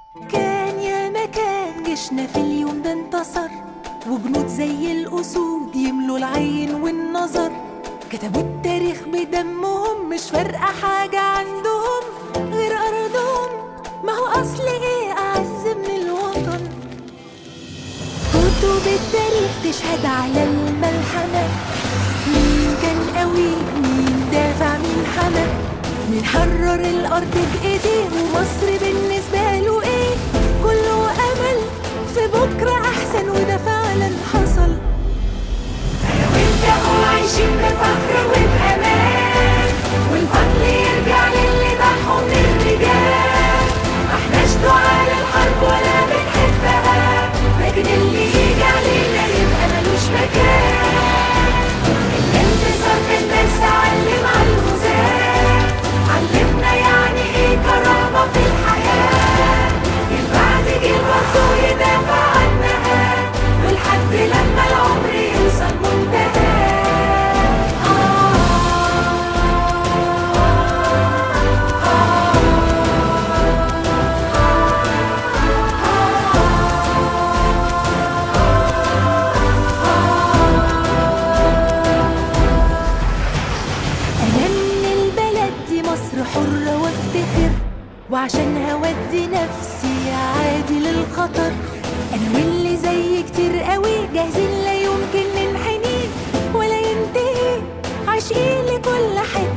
كان يا مكان جيشنا في اليوم ده انتصر وجنود زي الأسود يملوا العين والنظر كتبوا التاريخ بدمهم مش فارقة حاجة عندهم غير أرضهم ما هو أصل إيه أعز من الوطن كتب التاريخ تشهد على الملحمة مين كان قوي مين دافع مين حمى مين حرر الأرض بإيديه ومصر بالنسبة له إيه كله أمل في بكرة أحسن وده فعلا حصل أنا وأنت هو عايشين بفخر وبأمان والفضل يرجع للي ضحوا من الرجال ما احناش دعاء للحرب ولا بنحبها لكن اللي يجي علينا يبقى ملوش مكان الانتصار كان درس علم على الغزاة علمنا يعني ايه كرامة في الحياة جيل بعد جيل برضه يدافع عنها ولحد لما العمر يوصل منتهى أنا من البلد دي مصر حرة وافتخر وعشان هودي نفسي عادي للخطر أنا واللي زي كتير قوي جاهزين لا يمكن ننحني ولا ينتهي عاشقين لكل حتة